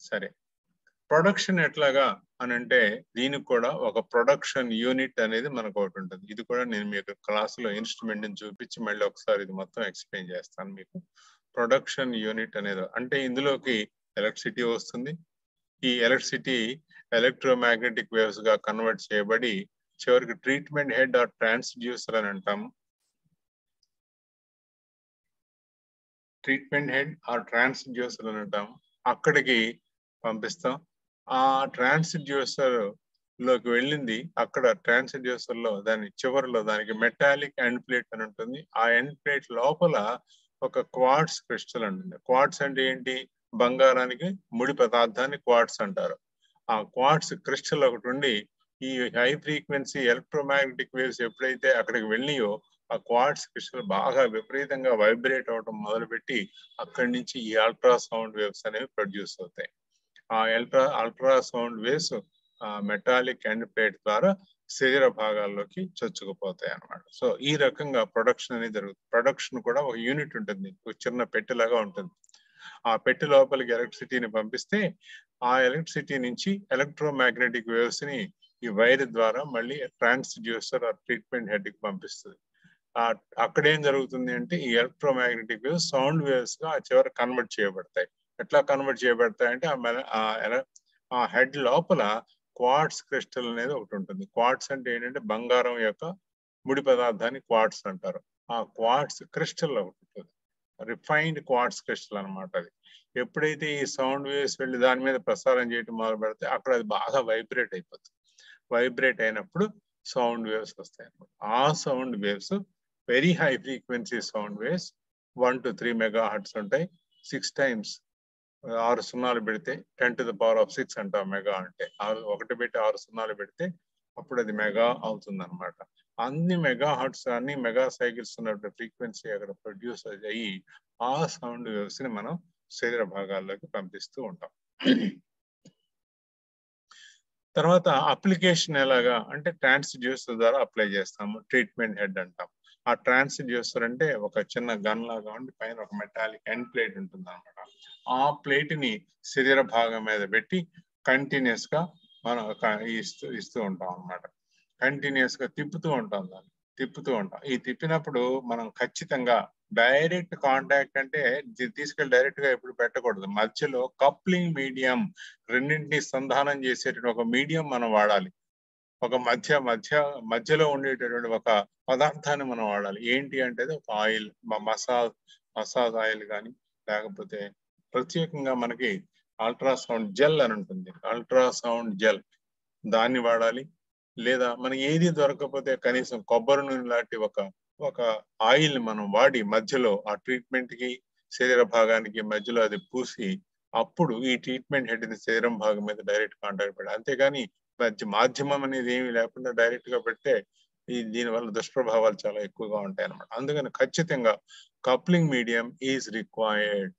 సరే ప్రొడక్షన్ ఎట్లాగా అని అంటే దీనికి కూడా ఒక ప్రొడక్షన్ యూనిట్ అనేది మనకు ఒకటి ఉంటుంది ఇది కూడా నేను మీకు క్లాసులో ఇన్స్ట్రుమెంట్ ని చూపించి మళ్ళీ ఒకసారి ఇది మొత్తం ఎక్స్ప్లెయిన్ చేస్తాను మీకు ప్రొడక్షన్ యూనిట్ అనేది అంటే ఇందులోకి ఎలక్ట్రిసిటీ వస్తుంది ఈ ఎలక్ట్రిసిటీ ఎలక్ట్రోమాగ్నెటిక్ వేవ్స్ గా కన్వర్ట్ చేయబడి చివరికి ట్రీట్మెంట్ హెడ్ ఆర్ ట్రాన్స్డ్యూసర్ అని అంటాము ట్రీట్మెంట్ హెడ్ ఆర్ ట్రాన్స్డ్యూసర్ అని అంటాము అక్కడికి పంపిస్తాం ఆ ట్రాన్స్డ్యూసర్ లోకి వెళ్ళింది అక్కడ ట్రాన్స్డ్యూసర్ లో దాని చివరిలో దానికి మెటాలిక్ ఎండ్ ప్లేట్ అని ఉంటుంది ఆ ఎండ్ ప్లేట్ లోపల ఒక క్వాడ్స్ క్రిస్టల్ ఉంటుంది క్వాడ్స్ అంటే ఏంటి బంగారానికి ముడి పదార్థాన్ని క్వాడ్స్ అంటారు ఆ క్వాడ్స్ క్రిస్టల్ ఒకటి ఉండి ఈ హై ఫ్రీక్వెన్సీ ఎలక్ట్రోమాగ్నెటిక్ వేవ్స్ ఎప్పుడైతే అక్కడికి వెళ్ళినాయో ఆ క్వాడ్స్ క్రిస్టల్ బాగా విపరీతంగా వైబ్రేట్ అవడం మొదలుపెట్టి అక్కడి నుంచి ఈ అల్ట్రాసౌండ్ వేవ్స్ అనేవి ప్రొడ్యూస్ అవుతాయి ఆ ultra ultrasound waves metallic end plate ద్వారా శరీర భాగాల్లోకి చొచ్చుకుపోతాయి అన్నమాట సో ఈ రకంగా ప్రొడక్షన్ అనేది జరుగుతుంది ప్రొడక్షన్ కూడా ఒక యూనిట్ ఉంటుంది ఒక చిన్న పెట్టెలాగా ఉంటుంది ఆ పెట్టె లోపలికి ఎలక్ట్రిసిటీని పంపిస్తే ఆ ఎలక్ట్రిసిటీ నుంచి ఎలక్ట్రోమాగ్నెటిక్ వేవ్స్ ని ఈ వైర్ ద్వారా మళ్ళీ ట్రాన్స్డ్యూసర్ ఆ ట్రీట్మెంట్ హెడ్ కి పంపిస్తుంది అక్కడ ఏం జరుగుతుంది అంటే ఈ ఎలక్ట్రోమాగ్నెటిక్ వేవ్స్ సౌండ్ వేవ్స్ గా చివరి కన్వర్ట్ చేయబడతాయి ఎట్లా కన్వర్ట్ చేయబడతాయి అంటే ఆ హెడ్ లోపల క్వాడ్స్ క్రిస్టల్ అనేది ఒకటి ఉంటుంది క్వాడ్స్ అంటే ఏంటంటే బంగారం యొక్క ముడి పదార్థాన్ని క్వాడ్స్ అంటారు ఆ క్వాడ్స్ క్రిస్టల్ ఒకటి ఉంటుంది రిఫైన్డ్ క్వాడ్స్ క్రిస్టల్ అనమాట అది ఎప్పుడైతే ఈ సౌండ్ వేవ్స్ వెళ్ళి దాని మీద ప్రసారం చేయడం మొదలు పెడితే అక్కడ అది బాగా వైబ్రేట్ అయిపోతుంది వైబ్రేట్ అయినప్పుడు సౌండ్ వేవ్స్ వస్తాయి అనమాట ఆ sound waves very high frequency sound waves one two three mega hertz ఉంటాయి సిక్స్ టైమ్స్ ఆరు సున్నాలు పెడితే ten to the power of six అంటాం మెగా అంటే ఆరు ఒకటి పెట్టి ఆరు సున్నాలు పెడితే అప్పుడు అది మెగా అవుతుంది అనమాట అన్ని మెగా హర్ట్స్ అన్ని మెగా సైకిల్స్ ఉన్నటువంటి ఫ్రీక్వెన్సీ అక్కడ ప్రొడ్యూస్ అయ్యి ఆ సౌండ్ వేవ్స్ ని మనం శరీర భాగాల్లోకి పంపిస్తూ ఉంటాం తర్వాత అప్లికేషన్ ఎలాగా అంటే ట్రాన్స్డ్యూసర్ ద్వారా అప్లై చేస్తాము ట్రీట్మెంట్ హెడ్ అంటాం ఆ ట్రాన్స్డ్యూసర్ అంటే ఒక చిన్న గన్ లాగా ఉండి పైన ఒక మెటాలిక్ ఎండ్ ప్లేట్ ఉంటుంది అనమాట ఆ ప్లేట్ ని శరీర భాగం మీద పెట్టి కంటిన్యూస్ గా మనం ఇస్తూ ఇస్తూ ఉంటాం అనమాట కంటిన్యూస్ గా తిప్పుతూ ఉంటాం దాన్ని తిప్పుతూ ఉంటాం ఈ తిప్పినప్పుడు మనం ఖచ్చితంగా డైరెక్ట్ కాంటాక్ట్ అంటే తీసుకెళ్ళి డైరెక్ట్ గా ఎప్పుడు పెట్టకూడదు మధ్యలో కప్లింగ్ మీడియం రెండింటిని సంధానం చేసేటువంటి ఒక మీడియం మనం వాడాలి ఒక మధ్య మధ్య మధ్యలో ఉండేటటువంటి ఒక పదార్థాన్ని మనం వాడాలి ఏంటి అంటే ఒక ఆయిల్ మసాజ్ మసాజ్ ఆయిల్ కానీ లేకపోతే ప్రత్యేకంగా మనకి అల్ట్రాసౌండ్ జెల్ అని ఉంటుంది అల్ట్రాసౌండ్ జెల్ దాన్ని వాడాలి లేదా మనకి ఏది దొరకకపోతే కనీసం కొబ్బరి నూనె లాంటి ఒక ఒక ఆయిల్ మనం వాడి మధ్యలో ఆ ట్రీట్మెంట్ కి శరీర భాగానికి మధ్యలో అది పూసి అప్పుడు ఈ ట్రీట్మెంట్ హెడ్ ని శరీరం భాగం మీద డైరెక్ట్ కాంటాక్ట్ పెట్టాలి అంతేగాని మధ్య మాధ్యమం అనేది ఏమి లేకుండా డైరెక్ట్ గా పెడితే ఈ దీని వల్ల దుష్ప్రభావాలు చాలా ఎక్కువగా ఉంటాయి అన్నమాట అందుకని ఖచ్చితంగా కప్లింగ్ మీడియం ఈజ్ రిక్వైర్డ్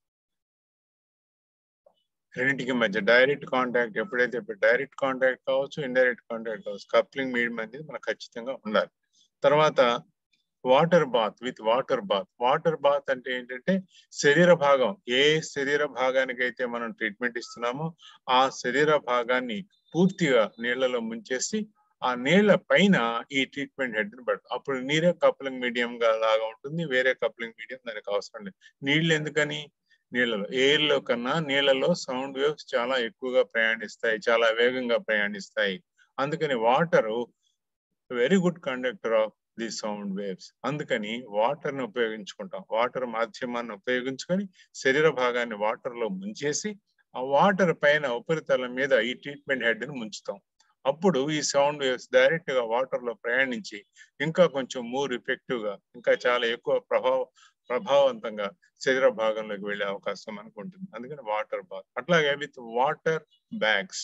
రెండింటికి మధ్య డైరెక్ట్ కాంటాక్ట్ ఎప్పుడైతే డైరెక్ట్ కాంటాక్ట్ కావచ్చు ఇండైరెక్ట్ కాంటాక్ట్ కావచ్చు కప్లింగ్ మీడియం అనేది మనకు ఖచ్చితంగా ఉండాలి తర్వాత water bath with water bath water bath అంటే ఏంటంటే శరీర భాగం ఏ శరీర భాగానికి అయితే మనం ట్రీట్మెంట్ ఇస్తున్నామో ఆ శరీర భాగాన్ని పూర్తిగా నీళ్లలో ముంచేసి ఆ నీళ్ల పైన ఈ ట్రీట్మెంట్ హెడ్ ని పెడతాం అప్పుడు నీరే కప్లింగ్ మీడియం గా లాగా ఉంటుంది వేరే కప్లింగ్ మీడియం దానికి అవసరం లేదు నీళ్ళు ఎందుకని నీళ్ళలో ఎయిర్ లో కన్నా నీళ్ళలో సౌండ్ వేవ్స్ చాలా ఎక్కువగా ప్రయాణిస్తాయి చాలా వేగంగా ప్రయాణిస్తాయి అందుకని water very good conductor of the sound waves అందుకని వాటర్ ని ఉపయోగించుకుంటాం వాటర్ మాధ్యమాన్ని ఉపయోగించుకొని శరీర భాగాన్ని వాటర్ లో ముంచేసి ఆ వాటర్ పైన ఉపరితలం మీద ఈ ట్రీట్మెంట్ హెడ్ ని ముంచుతాం అప్పుడు ఈ సౌండ్ వేవ్స్ డైరెక్ట్ గా వాటర్ లో ప్రయాణించి ఇంకా కొంచెం మోర్ ఎఫెక్టివ్ గా ఇంకా చాలా ఎక్కువ ప్రభావ ప్రభావవంతంగా శరీర భాగంలోకి వెళ్ళే అవకాశం మనకు ఉంటుంది అందుకని వాటర్ బాత్ అట్లాగే with water bags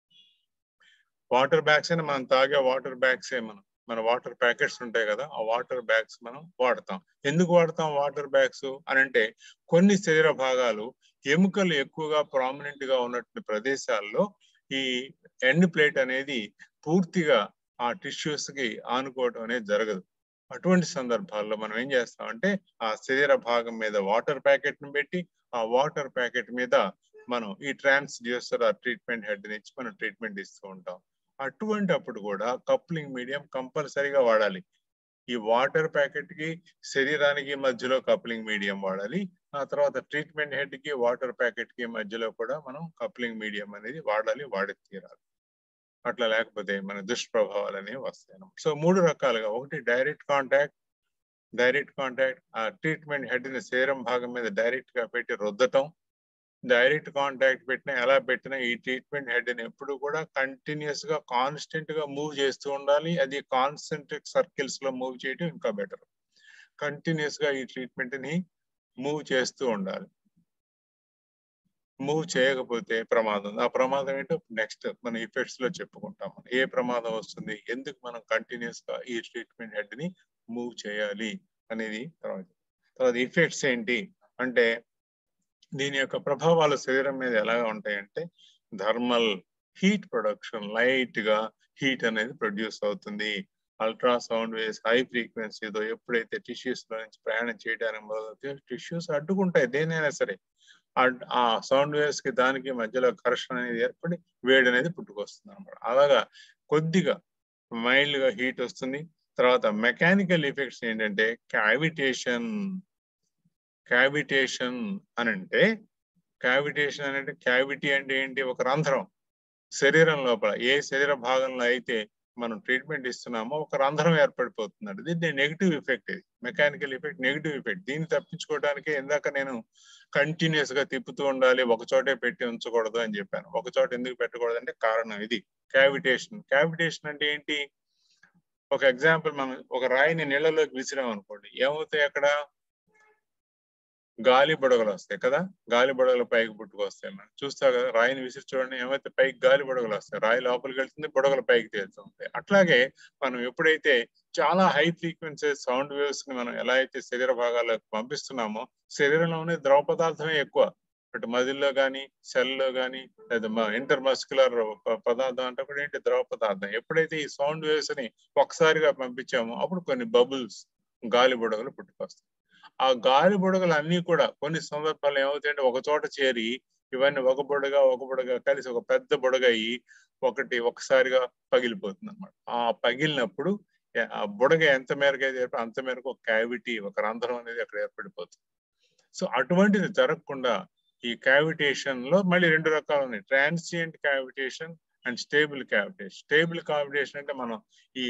water bags అయినా మనం తాగే వాటర్ బ్యాగ్స్ ఏ మనం మన వాటర్ ప్యాకెట్స్ ఉంటాయి కదా ఆ వాటర్ బ్యాగ్స్ మనం వాడతాం ఎందుకు వాడతాం వాటర్ బ్యాగ్స్ అని అంటే కొన్ని శరీర భాగాలు ఎముకలు ఎక్కువగా ప్రామినెంట్ గా ఉన్నటువంటి ప్రదేశాల్లో ఈ ఎండ్ ప్లేట్ అనేది పూర్తిగా ఆ టిష్యూస్ కి ఆనుకోవడం అనేది జరగదు అటువంటి సందర్భాల్లో మనం ఏం చేస్తామంటే ఆ శరీర భాగం మీద వాటర్ ప్యాకెట్ ను పెట్టి ఆ వాటర్ ప్యాకెట్ మీద మనం ఈ ట్రాన్స్డ్యూసర్ ఆ ట్రీట్మెంట్ హెడ్ నుంచి మనం ట్రీట్మెంట్ ఇస్తూ ఉంటాం అటువంటి అప్పుడు కూడా కప్లింగ్ మీడియం కంపల్సరీగా వాడాలి ఈ వాటర్ ప్యాకెట్ కి శరీరానికి మధ్యలో కప్లింగ్ మీడియం వాడాలి ఆ తర్వాత ట్రీట్మెంట్ హెడ్ కి వాటర్ ప్యాకెట్ కి మధ్యలో కూడా మనం కప్లింగ్ మీడియం అనేది వాడాలి వాడి తీరాలి అట్లా లేకపోతే మన దుష్ప్రభావాలు అనేవి వస్తాయి సో మూడు రకాలుగా ఒకటి డైరెక్ట్ కాంటాక్ట్ డైరెక్ట్ కాంటాక్ట్ ఆ ట్రీట్మెంట్ హెడ్ ని శరీరం భాగం మీద డైరెక్ట్ గా పెట్టి రుద్దటం డైరెక్ట్ కాంటాక్ట్ పెట్టినా ఎలా పెట్టినా ఈ ట్రీట్మెంట్ హెడ్ ని ఎప్పుడు కూడా కంటిన్యూస్ గా కాన్స్టెంట్ గా మూవ్ చేస్తూ ఉండాలి అది కాన్సెంట్రిక్ సర్కిల్స్ లో మూవ్ చేయడం ఇంకా బెటర్ కంటిన్యూస్ గా ఈ ట్రీట్మెంట్ ని మూవ్ చేస్తూ ఉండాలి మూవ్ చేయకపోతే ప్రమాదం ఆ ప్రమాదం ఏంటో నెక్స్ట్ మనం ఇఫెక్ట్స్ లో చెప్పుకుంటాం ఏ ప్రమాదం వస్తుంది ఎందుకు మనం కంటిన్యూస్ గా ఈ ట్రీట్మెంట్ హెడ్ ని మూవ్ చేయాలి అనేది తర్వాత తర్వాత ఇఫెక్ట్స్ ఏంటి అంటే దీని యొక్క ప్రభావాలు శరీరం మీద ఎలాగా ఉంటాయంటే థర్మల్ హీట్ ప్రొడక్షన్ లైట్ గా హీట్ అనేది ప్రొడ్యూస్ అవుతుంది అల్ట్రాసౌండ్ వేస్ హై ఫ్రీక్వెన్సీతో ఎప్పుడైతే టిష్యూస్ లో నుంచి ప్రయాణం చేయడానికి మొదలవుతాయో టిష్యూస్ అడ్డుకుంటాయి దేనైనా సరే ఆ సౌండ్ వేవ్స్ కి దానికి మధ్యలో ఘర్షణ అనేది ఏర్పడి వేడి అనేది పుట్టుకొస్తుంది అనమాట అలాగా కొద్దిగా మైల్డ్ గా హీట్ వస్తుంది తర్వాత మెకానికల్ ఎఫెక్ట్స్ ఏంటంటే క్యావిటేషన్ క్యావిటేషన్ అని అంటే క్యావిటేషన్ అని అంటే క్యావిటీ అంటే ఏంటి ఒక రంధ్రం శరీరం లోపల ఏ శరీర భాగంలో అయితే మనం ట్రీట్మెంట్ ఇస్తున్నామో ఒక రంధ్రం ఏర్పడిపోతుంది దీన్ని నెగిటివ్ ఎఫెక్ట్ ఇది మెకానికల్ ఎఫెక్ట్ నెగిటివ్ ఎఫెక్ట్ దీన్ని తప్పించుకోవడానికి ఇందాక నేను కంటిన్యూస్ గా తిప్పుతూ ఉండాలి ఒక చోటే పెట్టి ఉంచకూడదు అని చెప్పాను ఒక చోట ఎందుకు పెట్టకూడదు అంటే కారణం ఇది క్యావిటేషన్ క్యావిటేషన్ అంటే ఏంటి ఒక ఎగ్జాంపుల్ మనం ఒక రాయిని నీళ్ళలోకి విసిరాం అనుకోండి ఏమవుతాయి అక్కడ గాలి బుడగలు వస్తాయి కదా గాలి బుడగలు పైకి పుట్టుకొస్తాయి మనం చూస్తా కదా రాయిని విసిరి చూడండి ఏమైతే పైకి గాలి బుడగలు వస్తాయి రాయి లోపలికి వెళ్తుంది బుడగలు పైకి తేలుతూ ఉంటాయి అట్లాగే మనం ఎప్పుడైతే చాలా హై ఫ్రీక్వెన్సీ సౌండ్ వేవ్స్ ని మనం ఎలా అయితే శరీర భాగాలకు పంపిస్తున్నామో శరీరంలోనే ద్రవ పదార్థమే ఎక్కువ అటు మదిల్లో కానీ సెల్లో కానీ లేదా ఇంటర్ మస్కులర్ పదార్థం అంటే కూడా ఏంటి ద్రవ పదార్థం ఎప్పుడైతే ఈ సౌండ్ వేవ్స్ ని ఒకసారిగా పంపించామో అప్పుడు కొన్ని బబుల్స్ గాలి బుడగలు పుట్టుకొస్తాయి ఆ గాలి బుడగలు అన్ని కూడా కొన్ని సందర్భాలు ఏమవుతాయంటే ఒక చోట చేరి ఇవన్నీ ఒక బుడగ ఒక బుడగ కలిసి ఒక పెద్ద బుడగ అయ్యి ఒకటి ఒకసారిగా పగిలిపోతుంది అనమాట ఆ పగిలినప్పుడు ఆ బుడగ ఎంత మేరకు అయితే అంత మేరకు ఒక క్యావిటీ ఒక రంధ్రం అనేది అక్కడ ఏర్పడిపోతుంది సో అటువంటిది జరగకుండా ఈ క్యావిటేషన్ లో మళ్ళీ రెండు రకాలు ఉన్నాయి transient cavitation and stable cavitation stable cavitation అంటే మనం ఈ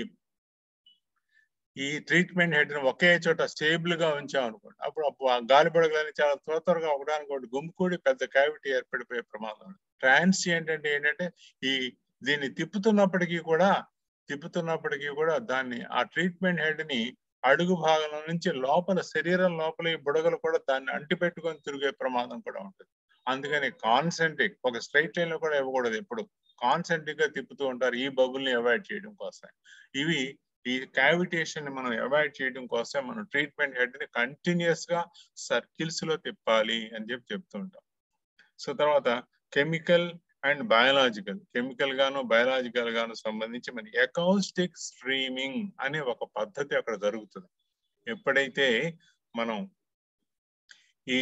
ఈ ట్రీట్మెంట్ హెడ్ ఒకే చోట స్టేబుల్ గా ఉంచాం అనుకోండి అప్పుడు ఆ గాలి బుడగలని చాలా త్వర త్వరగా ఒకదానికి ఒకటి గుమ్ముకూడి పెద్ద క్యావిటీ ఏర్పడిపోయే ప్రమాదం ట్రాన్సియంట్ అంటే ఏంటంటే ఈ దీన్ని తిప్పుతున్నప్పటికీ కూడా తిప్పుతున్నప్పటికీ కూడా దాన్ని ఆ ట్రీట్మెంట్ హెడ్ ని అడుగు భాగంలో నుంచి లోపల శరీరం లోపల ఈ బుడగలు కూడా దాన్ని అంటిపెట్టుకొని తిరిగే ప్రమాదం కూడా ఉంటుంది అందుకని కాన్సెంట్రిక్ ఒక స్ట్రైట్ లైన్ లో కూడా ఇవ్వకూడదు ఎప్పుడు కాన్సెంట్రిక్ గా తిప్పుతూ ఉంటారు ఈ బబుల్ ని అవాయిడ్ చేయడం కోసం ఇవి ఈ క్యావిటేషన్ ని మనం అవాయిడ్ చేయడం కోసం మనం ట్రీట్మెంట్ హెడ్ ని కంటిన్యూస్ గా సర్కిల్స్ లో తిప్పాలి అని చెప్పి చెప్తుంటాం సో తర్వాత కెమికల్ అండ్ బయాలజికల్ కెమికల్ గాను బయాలజికల్ గాను సంబంధించి మన ఎకౌస్టిక్ స్ట్రీమింగ్ అనే ఒక పద్ధతి అక్కడ జరుగుతుంది ఎప్పుడైతే మనం ఈ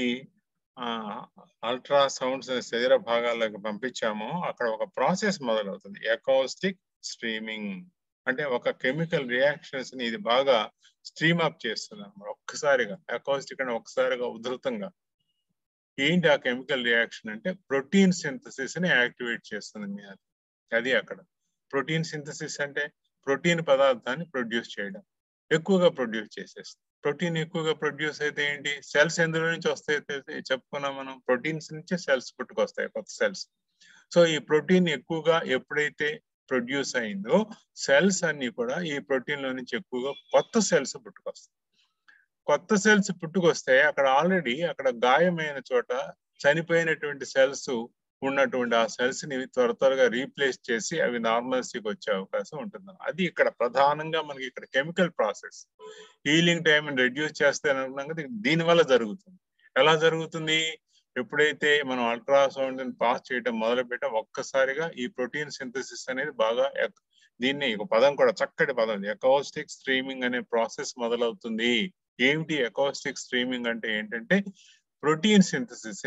అల్ట్రాసౌండ్స్ శరీర భాగాలకు పంపించామో అక్కడ ఒక ప్రాసెస్ మొదలవుతుంది ఎకౌస్టిక్ స్ట్రీమింగ్ అంటే ఒక కెమికల్ రియాక్షన్స్ ని ఇది బాగా స్ట్రీమ్ అప్ చేస్తుంది అనమాట ఒక్కసారిగా అకౌస్టిక్ అంటే ఒక్కసారిగా ఉధృతంగా ఏంటి ఆ కెమికల్ రియాక్షన్ అంటే ప్రోటీన్ సింథసిస్ ని యాక్టివేట్ చేస్తుంది మీ అది అది అక్కడ ప్రోటీన్ సింథసిస్ అంటే ప్రోటీన్ పదార్థాన్ని ప్రొడ్యూస్ చేయడం ఎక్కువగా ప్రొడ్యూస్ చేసేస్తుంది ప్రోటీన్ ఎక్కువగా ప్రొడ్యూస్ అయితే ఏంటి సెల్స్ ఎందులో నుంచి వస్తాయి చెప్పుకున్నాం మనం ప్రోటీన్స్ నుంచి సెల్స్ పుట్టుకొస్తాయి కొత్త సెల్స్ సో ఈ ప్రోటీన్ ఎక్కువగా ఎప్పుడైతే ప్రొడ్యూస్ అయిందో సెల్స్ అన్ని కూడా ఈ ప్రోటీన్ లో నుంచి ఎక్కువగా కొత్త సెల్స్ పుట్టుకొస్తాయి కొత్త సెల్స్ పుట్టుకొస్తే అక్కడ ఆల్రెడీ అక్కడ గాయమైన చోట చనిపోయినటువంటి సెల్స్ ఉన్నటువంటి ఆ సెల్స్ ని త్వర త్వరగా రీప్లేస్ చేసి అవి నార్మల్సీకి వచ్చే అవకాశం ఉంటుంది అది ఇక్కడ ప్రధానంగా మనకి ఇక్కడ chemical process healing time reduce చేస్తే అనుకున్నాం కదా దీని వల్ల జరుగుతుంది ఎలా జరుగుతుంది ఎప్పుడైతే మనం అల్ట్రాసౌండ్ పాస్ చేయడం మొదలు పెట్టాం ఒక్కసారిగా ఈ ప్రోటీన్ సింథసిస్ అనేది బాగా దీన్ని ఒక పదం కూడా చక్కటి పదం ఎకౌస్టిక్ స్ట్రీమింగ్ అనే ప్రాసెస్ మొదలవుతుంది ఏమిటి ఎకౌస్టిక్ స్ట్రీమింగ్ అంటే ఏంటంటే ప్రోటీన్ సింథసిస్ ని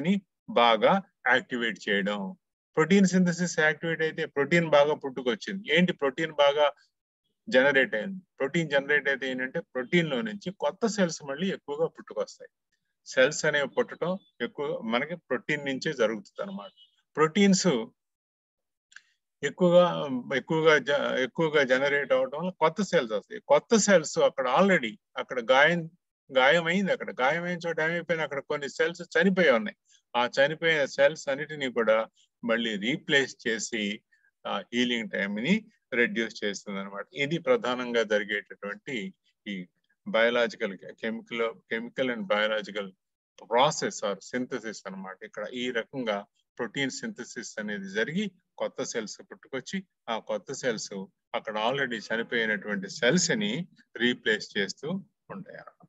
బాగా యాక్టివేట్ చేయడం ప్రోటీన్ సింథసిస్ యాక్టివేట్ అయితే ప్రోటీన్ బాగా పుట్టుకొచ్చింది ఏంటి ప్రోటీన్ బాగా జనరేట్ అయింది ప్రోటీన్ జనరేట్ అయితే ఏంటంటే ప్రోటీన్ లో నుంచి కొత్త సెల్స్ మళ్ళీ ఎక్కువగా పుట్టుకొస్తాయి సెల్స్ అనేవి పుట్టడం ఎక్కువ మనకి ప్రోటీన్ నుంచే జరుగుతుంది అనమాట ప్రోటీన్స్ ఎక్కువగా ఎక్కువగా ఎక్కువగా జనరేట్ అవడం వల్ల కొత్త సెల్స్ వస్తాయి కొత్త సెల్స్ అక్కడ ఆల్రెడీ అక్కడ గాయం గాయమైంది అక్కడ గాయమైన చోట ఏమైపోయినా అక్కడ కొన్ని సెల్స్ చనిపోయి ఉన్నాయి ఆ చనిపోయిన సెల్స్ అన్నిటినీ కూడా మళ్ళీ రీప్లేస్ చేసి ఆ హీలింగ్ టైంని రెడ్యూస్ చేస్తుంది అనమాట ఇది ప్రధానంగా జరిగేటటువంటి ఈ biological chemical chemical and biological process or synthesis అనమాట ఇక్కడ ఈ రకంగా ప్రోటీన్ సింథసిస్ అనేది జరిగి కొత్త సెల్స్ పుట్టుకొచ్చి ఆ కొత్త సెల్స్ అక్కడ ఆల్రెడీ చనిపోయినటువంటి సెల్స్ ని రీప్లేస్ చేస్తూ ఉంటాయి అన్నమాట